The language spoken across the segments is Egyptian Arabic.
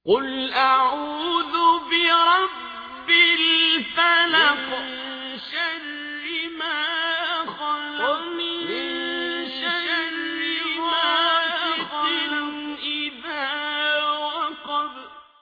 قل أعوذ برب الفلق من شر ما خلق ومن شر غاسق إذا وقب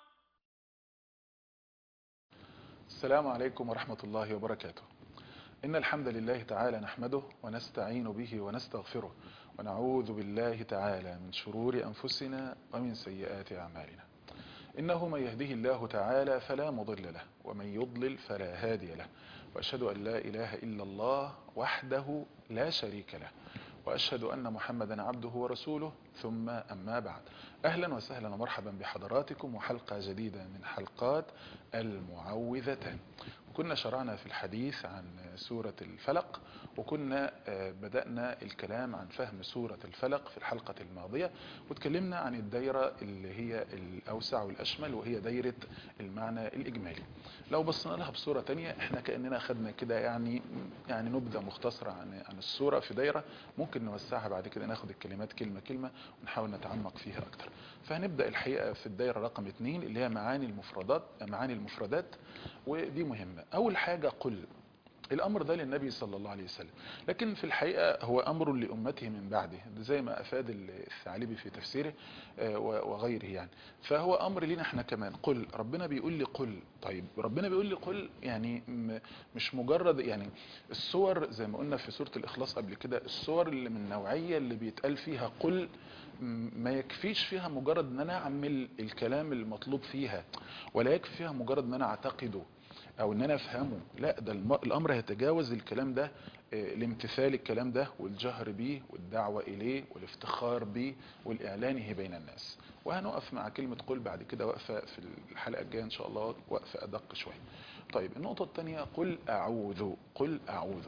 السلام عليكم ورحمة الله وبركاته إن الحمد لله تعالى نحمده ونستعين به ونستغفره ونعوذ بالله تعالى من شرور أنفسنا ومن سيئات أعمالنا إنه من يهده الله تعالى فلا مضل له ومن يضلل فلا هادي له وأشهد أن لا إله إلا الله وحده لا شريك له وأشهد أن محمدا عبده ورسوله ثم أما بعد أهلا وسهلا ومرحبا بحضراتكم وحلقة جديدة من حلقات المعوذتان كنا شرعنا في الحديث عن سورة الفلق وكنا بدأنا الكلام عن فهم سورة الفلق في الحلقة الماضية وتكلمنا عن الدايرة اللي هي الأوسع والأشمل وهي دايرة المعنى الإجمالي لو بصينا لها بصورة تانية احنا كأننا خدنا كده يعني يعني نبذة مختصرة عن عن السورة في دايرة ممكن نوسعها بعد كده ناخد الكلمات كلمة كلمة ونحاول نتعمق فيها أكتر فهنبدأ الحقيقة في الدايرة رقم اتنين اللي هي معاني المفردات معاني المفردات ودي مهمة أول حاجة قل الأمر ده للنبي صلى الله عليه وسلم لكن في الحقيقة هو أمر لأمته من بعده زي ما أفاد الثعلبي في تفسيره وغيره يعني فهو أمر لنا احنا كمان قل ربنا بيقول لي قل طيب ربنا بيقول لي قل يعني مش مجرد يعني الصور زي ما قلنا في سورة الإخلاص قبل كده الصور اللي من النوعية اللي بيتقال فيها قل ما يكفيش فيها مجرد ان انا اعمل الكلام المطلوب فيها ولا يكفي فيها مجرد ان انا اعتقده او ان انا افهمه لا ده الامر هيتجاوز الكلام ده لامتثال الكلام ده والجهر بيه والدعوة اليه والافتخار بيه والاعلانه بين الناس وهنقف مع كلمة قل بعد كده وقفة في الحلقة الجاية ان شاء الله وقفة ادق شوية طيب النقطة الثانية قل اعوذ قل اعوذ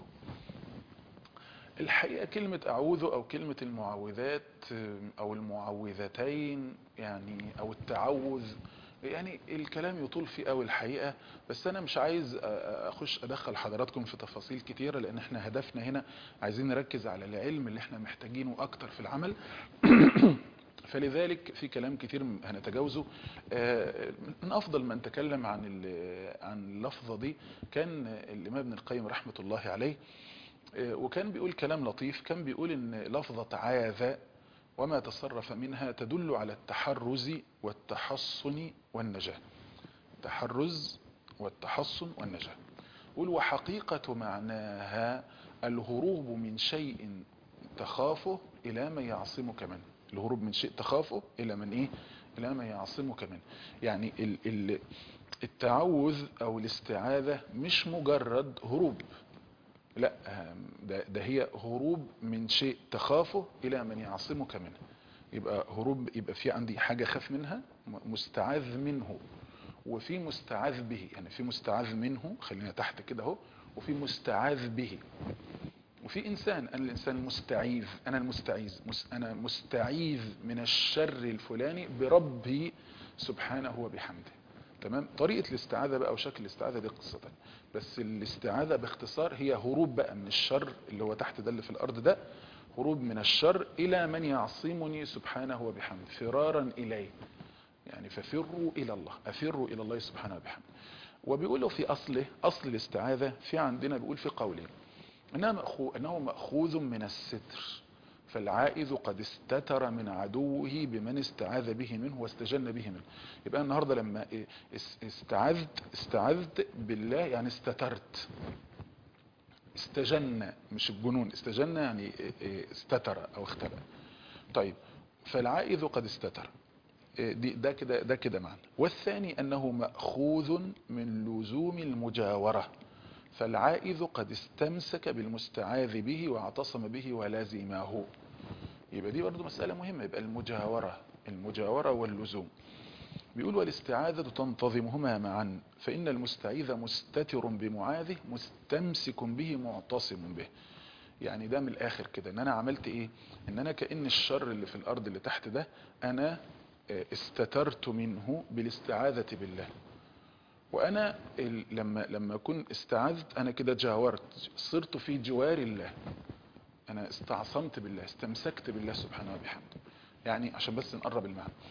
الحقيقة كلمة أعوذ أو كلمة المعوذات أو المعوذتين يعني أو التعوذ يعني الكلام يطول فيه قوي الحقيقة بس أنا مش عايز أخش أدخل حضراتكم في تفاصيل كتيرة لأن احنا هدفنا هنا عايزين نركز على العلم اللي احنا محتاجينه أكتر في العمل فلذلك في كلام كتير هنتجاوزه من أفضل من تكلم عن عن اللفظة دي كان الإمام ابن القيم رحمة الله عليه وكان بيقول كلام لطيف كان بيقول ان لفظة عاذ وما تصرف منها تدل على التحرز والتحصن والنجاة التحرز والتحصن والنجاة قول وحقيقة معناها الهروب من شيء تخافه إلى ما يعصمك منه الهروب من شيء تخافه إلى من إيه إلى ما يعصمك منه يعني ال ال التعوذ أو الاستعاذة مش مجرد هروب لا ده, ده هي هروب من شيء تخافه إلى من يعصمك منه يبقى هروب يبقى في عندي حاجة خاف منها مستعاذ منه وفي مستعاذ به يعني في مستعاذ منه خلينا تحت كده اهو وفي مستعاذ به وفي إنسان أنا الإنسان المستعيذ أنا المستعيذ أنا مستعيذ من الشر الفلاني بربي سبحانه وبحمده تمام طريقة الاستعاذة بقى وشكل الاستعاذة دي قصة تانية بس الاستعاذة باختصار هي هروب بقى من الشر اللي هو تحت ده اللي في الأرض ده هروب من الشر إلى من يعصمني سبحانه وبحمده فرارا إليه يعني ففروا إلى الله أفروا إلى الله سبحانه وبحمده وبيقولوا في أصله أصل الاستعاذة في عندنا بيقول في قوله أنه مأخوذ من الستر فالعائذ قد استتر من عدوه بمن استعاذ به منه واستجن به منه يبقى النهاردة لما استعذت استعذت بالله يعني استترت استجن مش الجنون استجن يعني استتر او اختبأ طيب فالعائذ قد استتر دي ده كده ده كده معنى والثاني انه مأخوذ من لزوم المجاورة فالعائذ قد استمسك بالمستعاذ به واعتصم به ولازمه يبقى دي برضو مسألة مهمة يبقى المجاورة المجاورة واللزوم بيقول والاستعاذة تنتظمهما معا فإن المستعيذ مستتر بمعاذه مستمسك به معتصم به يعني ده من الآخر كده ان انا عملت ايه ان انا كأن الشر اللي في الارض اللي تحت ده انا استترت منه بالاستعاذة بالله وانا لما لما اكون استعذت انا كده جاورت صرت في جوار الله انا استعصمت بالله استمسكت بالله سبحانه وبحمده يعني عشان بس نقرب المعنى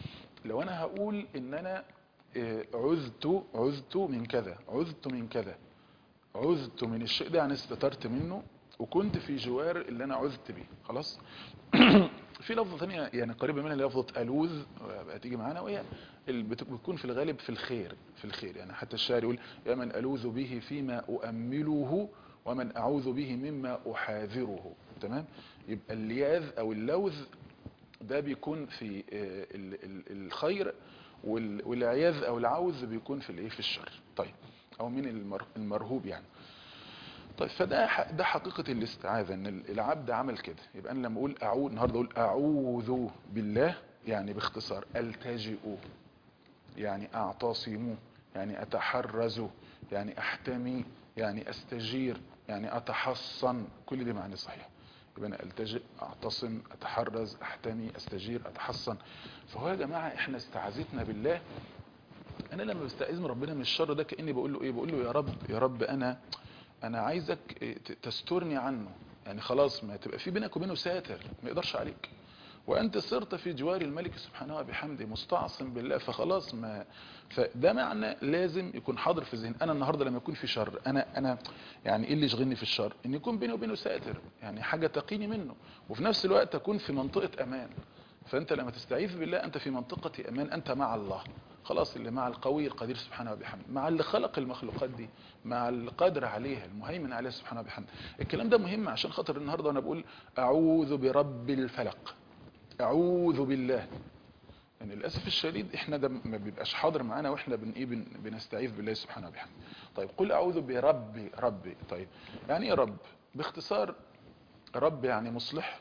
لو انا هقول ان انا آه، عذت عذت من كذا عذت من كذا عذت من الشيء ده يعني استترت منه وكنت في جوار اللي انا عذت بيه خلاص في لفظة ثانية يعني قريبة منها لفظة ألوذ هتيجي معانا وهي ال- بت- بتكون في الغالب في الخير في الخير يعني حتى الشاعر يقول يا من ألوذ به فيما أؤمله ومن أعوذ به مما أحاذره تمام يبقى اللياذ أو اللوذ ده بيكون في آه، ال- ال- الخير وال- والعياذ أو العوذ بيكون في الايه في الشر طيب أو من المر- المرهوب يعني طيب فده ح- ده حقيقة الاستعاذة ان ال- العبد عمل كده يبقى انا لما اقول اعوذ النهارده اقول اعوذ بالله يعني باختصار التجئ يعني اعتصم يعني اتحرز يعني احتمي يعني استجير يعني اتحصن كل دي معنى صحيح يبقى انا التجئ اعتصم اتحرز احتمي استجير اتحصن فهو يا جماعة احنا استعاذتنا بالله انا لما بستعيذ من ربنا من الشر ده كاني بقول له ايه بقول له يا رب يا رب انا انا عايزك إيه، ت- تسترني عنه يعني خلاص ما تبقى في بينك وبينه ساتر ما يقدرش عليك وانت صرت في جوار الملك سبحانه وبحمده مستعصم بالله فخلاص ما فده معنى لازم يكون حاضر في الذهن انا النهارده لما يكون في شر انا انا يعني ايه اللي يشغلني في الشر ان يكون بيني وبينه ساتر يعني حاجه تقيني منه وفي نفس الوقت اكون في منطقه امان فانت لما تستعيذ بالله انت في منطقه امان انت مع الله خلاص اللي مع القوي القدير سبحانه وبحمده مع اللي خلق المخلوقات دي مع القادر عليها المهيمن عليها سبحانه وبحمده الكلام ده مهم عشان خاطر النهارده وانا بقول اعوذ برب الفلق اعوذ بالله يعني للاسف الشديد احنا ده ما بيبقاش حاضر معانا واحنا بن ايه بن بنستعيذ بالله سبحانه وبحمده طيب قل اعوذ بربي ربي طيب يعني ايه رب باختصار رب يعني مصلح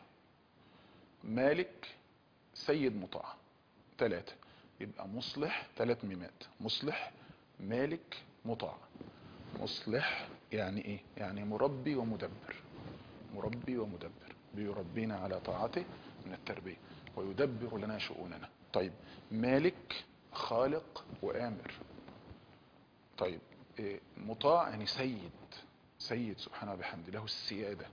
مالك سيد مطاع ثلاثة يبقى مصلح ثلاث ميمات مصلح مالك مطاع مصلح يعني ايه يعني مربي ومدبر مربي ومدبر بيربينا على طاعته من التربية ويدبر لنا شؤوننا طيب مالك خالق وآمر طيب إيه، مطاع يعني سيد سيد سبحانه وبحمده له السيادة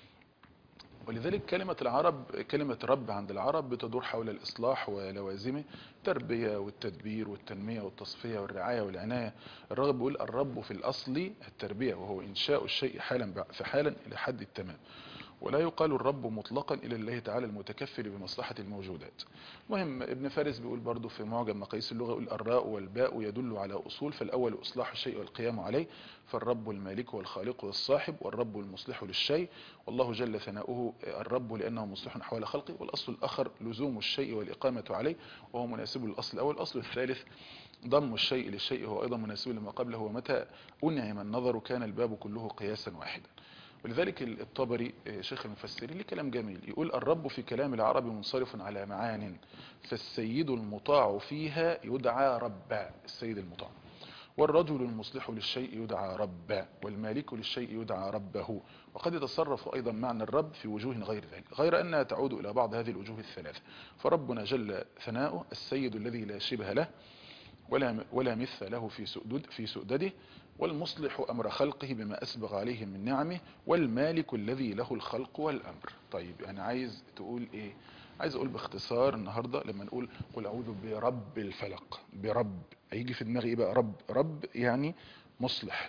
ولذلك كلمة العرب كلمة رب عند العرب بتدور حول الإصلاح ولوازمه التربية والتدبير والتنمية والتصفية والرعاية والعناية الراغب بيقول الرب في الأصل التربية وهو إنشاء الشيء حالا بعد فحالا إلى حد التمام ولا يقال الرب مطلقا إلى الله تعالى المتكفل بمصلحة الموجودات مهم ابن فارس بيقول برضو في معجم مقاييس اللغة يقول الراء والباء يدل على أصول فالأول إصلاح الشيء والقيام عليه فالرب المالك والخالق والصاحب والرب المصلح للشيء والله جل ثناؤه الرب لأنه مصلح حول خلقه والأصل الآخر لزوم الشيء والإقامة عليه وهو مناسب للأصل الأول الأصل الثالث ضم الشيء للشيء هو أيضا مناسب لما قبله ومتى أنعم النظر كان الباب كله قياسا واحدا ولذلك الطبري شيخ المفسرين ليه كلام جميل يقول الرب في كلام العرب منصرف على معان فالسيد المطاع فيها يدعى ربا السيد المطاع والرجل المصلح للشيء يدعى ربا والمالك للشيء يدعى ربه وقد يتصرف أيضا معنى الرب في وجوه غير ذلك غير أنها تعود إلى بعض هذه الوجوه الثلاثة فربنا جل ثناؤه السيد الذي لا شبه له ولا ولا مثل له في سؤدد في سؤدده والمصلح أمر خلقه بما أسبغ عليه من نعمه والمالك الذي له الخلق والأمر طيب أنا عايز تقول إيه عايز أقول باختصار النهاردة لما نقول قل أعوذ برب الفلق برب هيجي في دماغي إيه بقى رب رب يعني مصلح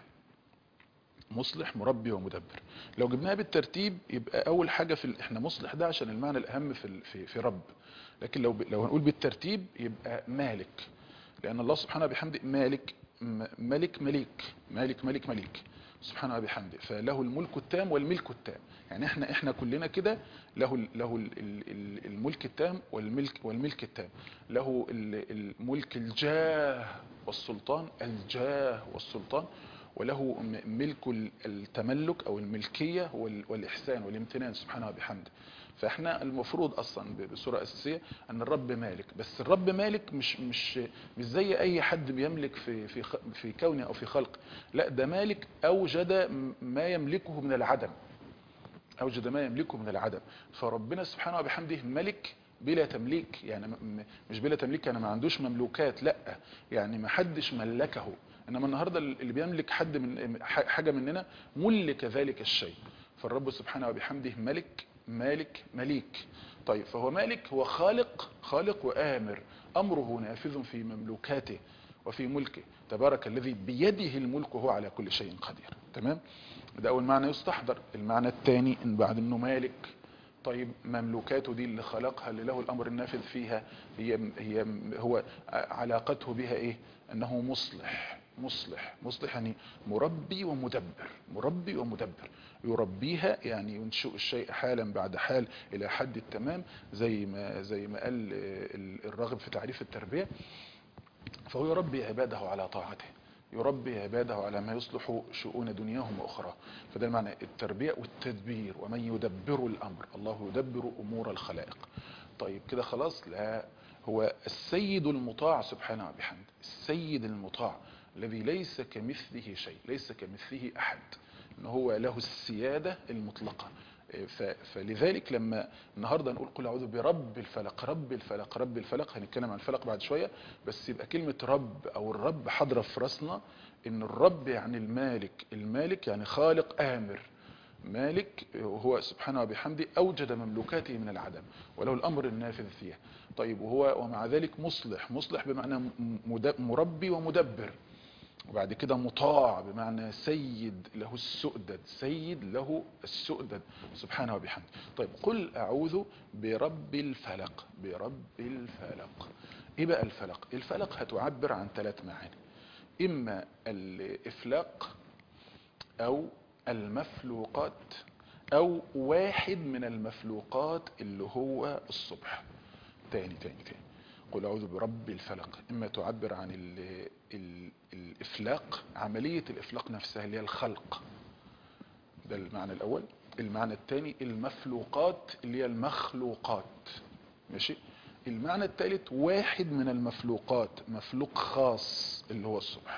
مصلح مربي ومدبر لو جبناها بالترتيب يبقى اول حاجة في ال... احنا مصلح ده عشان المعنى الاهم في ال... في, في رب لكن لو ب... لو هنقول بالترتيب يبقى مالك لان الله سبحانه بحمده مالك م... ملك مليك مالك ملك مليك سبحانه وبحمده فله الملك التام والملك التام يعني احنا احنا كلنا كده له ال... له ال... ال... الملك التام والملك والملك التام له الملك الجاه والسلطان الجاه والسلطان وله ملك التملك او الملكية والاحسان والامتنان سبحانه وبحمده فاحنا المفروض اصلا بصورة اساسية ان الرب مالك بس الرب مالك مش مش مش زي اي حد بيملك في في في كونه او في خلق لا ده مالك اوجد ما يملكه من العدم اوجد ما يملكه من العدم فربنا سبحانه وبحمده ملك بلا تمليك يعني مش بلا تمليك يعني ما عندوش مملوكات لا يعني ما حدش ملكه انما النهاردة اللي بيملك حد من حاجة مننا ملك ذلك الشيء فالرب سبحانه وبحمده ملك مالك مليك طيب فهو مالك هو خالق خالق وآمر أمره نافذ في مملوكاته وفي ملكه تبارك الذي بيده الملك وهو على كل شيء قدير تمام ده أول معنى يستحضر المعنى الثاني إن بعد أنه مالك طيب مملوكاته دي اللي خلقها اللي له الأمر النافذ فيها هي, هي هو علاقته بها إيه أنه مصلح مصلح مصلح يعني مربي ومدبر مربي ومدبر يربيها يعني ينشئ الشيء حالا بعد حال إلى حد التمام زي ما زي ما قال الراغب في تعريف التربية فهو يربي عباده على طاعته يربي عباده على ما يصلح شؤون دنياهم وأخرى فده المعنى التربية والتدبير ومن يدبر الأمر الله يدبر أمور الخلائق طيب كده خلاص لا هو السيد المطاع سبحانه وبحمده السيد المطاع الذي ليس كمثله شيء ليس كمثله أحد إن هو له السيادة المطلقة فلذلك لما النهاردة نقول قل أعوذ برب الفلق رب الفلق رب الفلق هنتكلم عن الفلق بعد شوية بس يبقى كلمة رب أو الرب حاضرة في راسنا إن الرب يعني المالك المالك يعني خالق آمر مالك وهو سبحانه وبحمده أوجد مملوكاته من العدم وله الأمر النافذ فيها طيب وهو ومع ذلك مصلح مصلح بمعنى مربي ومدبر وبعد كده مطاع بمعنى سيد له السؤدد سيد له السؤدد سبحانه وبحمده طيب قل أعوذ برب الفلق برب الفلق إيه بقى الفلق الفلق هتعبر عن ثلاث معاني إما الإفلاق أو المفلوقات أو واحد من المفلوقات اللي هو الصبح تاني تاني تاني قل أعوذ برب الفلق إما تعبر عن ال ال الإفلاق عملية الإفلاق نفسها اللي هي الخلق ده المعنى الأول المعنى الثاني المفلوقات اللي هي المخلوقات ماشي المعنى الثالث واحد من المفلوقات مفلوق خاص اللي هو الصبح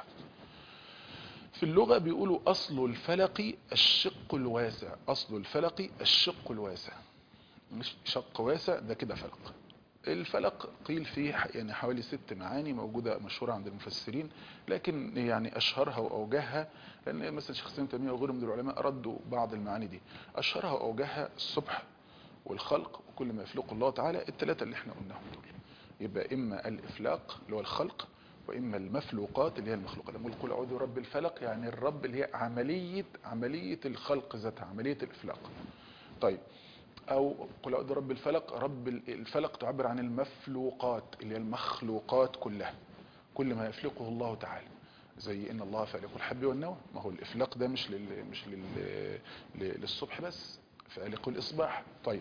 في اللغة بيقولوا أصل الفلق الشق الواسع أصل الفلق الشق الواسع مش شق واسع ده كده فلق الفلق قيل فيه يعني حوالي ست معاني موجودة مشهورة عند المفسرين لكن يعني أشهرها وأوجهها لأن مثلا شيخ سليم تيمية وغيره من العلماء ردوا بعض المعاني دي أشهرها وأوجهها الصبح والخلق وكل ما يفلق الله تعالى الثلاثة اللي احنا قلناهم دول يبقى إما الإفلاق اللي هو الخلق وإما المفلوقات اللي هي المخلوقات لما قل أعوذ برب الفلق يعني الرب اللي هي عملية عملية الخلق ذاتها عملية الإفلاق طيب او قل اعوذ برب الفلق رب الفلق تعبر عن المفلوقات اللي هي المخلوقات كلها كل ما يفلقه الله تعالى زي ان الله فالق الحب والنوى ما هو الافلاق ده مش لل مش لل للصبح بس فالق الاصباح طيب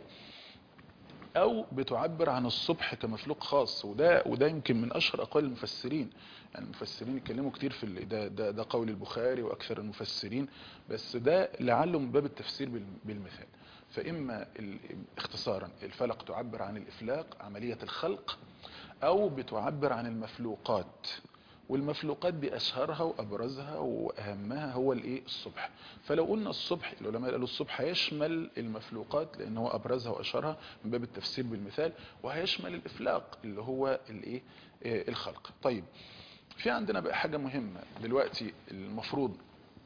او بتعبر عن الصبح كمفلوق خاص وده وده يمكن من اشهر اقوال المفسرين يعني المفسرين يتكلموا كتير في ده ده ده قول البخاري واكثر المفسرين بس ده لعله من باب التفسير بالمثال فإما اختصارا الفلق تعبر عن الإفلاق عملية الخلق أو بتعبر عن المفلوقات والمفلوقات بأشهرها وأبرزها وأهمها هو الإيه الصبح فلو قلنا الصبح العلماء قالوا الصبح هيشمل المفلوقات لأن هو أبرزها وأشهرها من باب التفسير بالمثال وهيشمل الإفلاق اللي هو الإيه الخلق طيب في عندنا بقى حاجة مهمة دلوقتي المفروض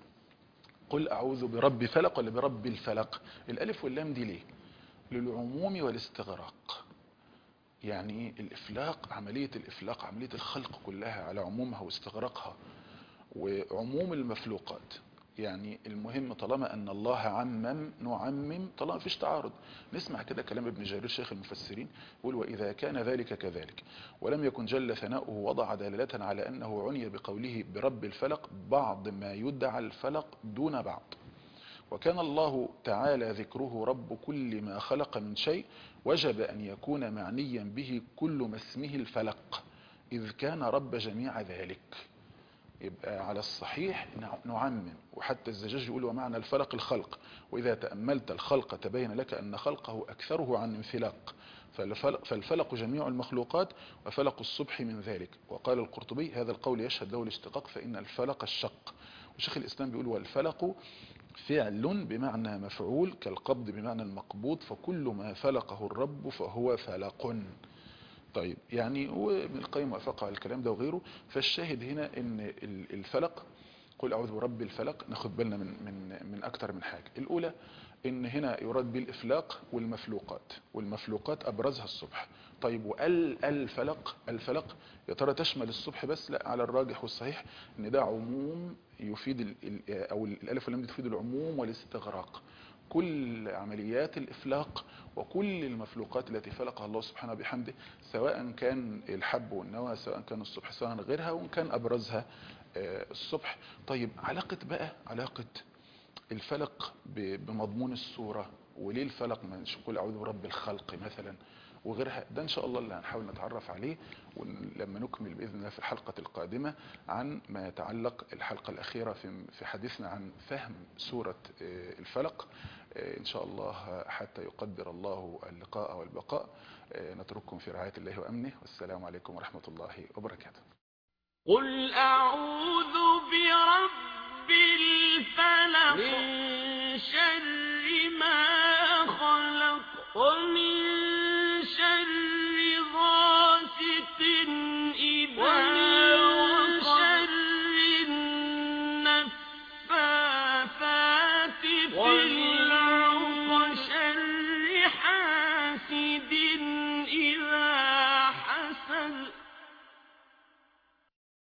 قل أعوذ برب فلق ولا برب الفلق الألف واللام دي ليه للعموم والاستغراق يعني الإفلاق عملية الإفلاق عملية الخلق كلها على عمومها واستغراقها وعموم المفلوقات يعني المهم طالما أن الله عمم نعمم طالما فيش تعارض نسمع كده كلام ابن جرير شيخ المفسرين يقول وإذا كان ذلك كذلك ولم يكن جل ثناؤه وضع دلالة على أنه عني بقوله برب الفلق بعض ما يدعى الفلق دون بعض وكان الله تعالى ذكره رب كل ما خلق من شيء وجب أن يكون معنيا به كل ما اسمه الفلق إذ كان رب جميع ذلك يبقى على الصحيح نعمم وحتى الزجاج يقول ومعنى الفلق الخلق وإذا تأملت الخلق تبين لك أن خلقه أكثره عن انفلاق فالفلق, فالفلق جميع المخلوقات وفلق الصبح من ذلك وقال القرطبي هذا القول يشهد له الاشتقاق فإن الفلق الشق وشيخ الإسلام بيقول والفلق فعل بمعنى مفعول كالقبض بمعنى المقبوض فكل ما فلقه الرب فهو فلق طيب يعني وابن القيم وافق على الكلام ده وغيره فالشاهد هنا ان الفلق قل اعوذ برب الفلق ناخد بالنا من من من اكتر من حاجه الاولى ان هنا يراد بالافلاق والمفلوقات والمفلوقات ابرزها الصبح طيب وقال الفلق الفلق يا ترى تشمل الصبح بس لا على الراجح والصحيح ان ده عموم يفيد ال ال او الالف واللام دي تفيد العموم والاستغراق كل عمليات الافلاق وكل المخلوقات التي فلقها الله سبحانه بحمده سواء كان الحب والنوى سواء كان الصبح سواء غيرها وان كان ابرزها الصبح طيب علاقة بقى علاقة الفلق بمضمون السورة وليه الفلق ما نقول اعوذ برب الخلق مثلا وغيرها ده ان شاء الله اللي هنحاول نتعرف عليه ولما نكمل باذن الله في الحلقه القادمه عن ما يتعلق الحلقه الاخيره في في حديثنا عن فهم سوره الفلق ان شاء الله حتى يقدر الله اللقاء والبقاء نترككم في رعايه الله وامنه والسلام عليكم ورحمه الله وبركاته قل اعوذ برب الفلق من شر ما خلق ومن شر غاسق إذا وشر النفاثات في العقد وشر حاسد